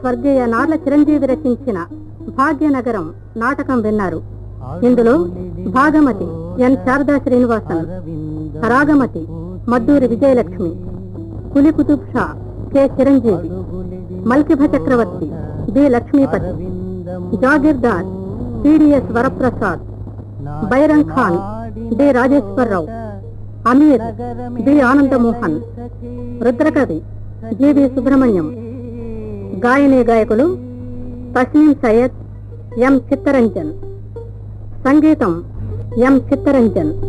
స్వర్గీయ నార్ల చిరంజీవి రచించిన భాగ్యనగరం నాటకం విన్నారు ఇందులో Bhagamathi N Sharada Srinivasan Ragamathi Madduri Vijayalakshmi Quli Qutub Shah K Chiranjeevi Malkibha Chakravarthi B Lakshmipathi Jagirdar T D S Varaprasad Bairang Khan D Rajeswararao Ameer B Anandamohan Rudrakavi G V Subrahmanyam గాయని గాయకులు తస్నీం సయ్యద్ ఎం చిత్తరంజన్ సంగీతం ఎం చిత్తరంజన్